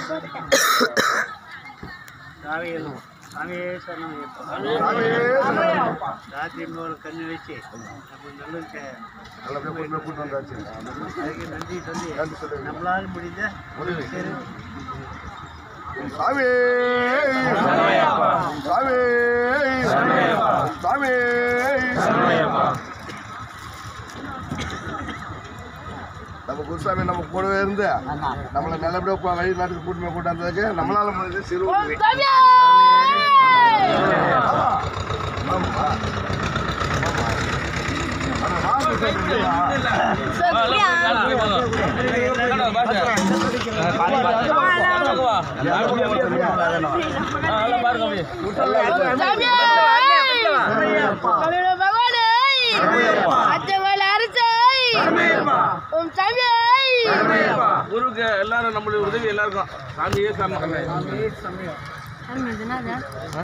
சாமியே சரணம் ராத்திரி இன்னொரு கண்ணு வச்சு நம்ம நல்லது நல்லபடியா பொறுமையா கூட்டு வந்தாச்சு அதுக்கு நன்றி சொல்லி நன்றி சொல்லுங்க. நம்மளால முடிஞ்ச உதவி. சரி சாமி சாமி சாமி நம்ம குருசாமி நம்ம கூடவே இருந்து நம்மளை நல்லபடியா போ- வழி நாட்டுக்கு கூட்டமே கூட்டாந்ததுக்கு நம்மளால முடிஞ்ச சிறு உதவி. ஆமா. ஆமா. ஆனா வாங்க சாமி. குருக்கு எல்லாரும் நம்மளுடைய உதவி எல்லாருக்கும் சாமியே சாமி சாமி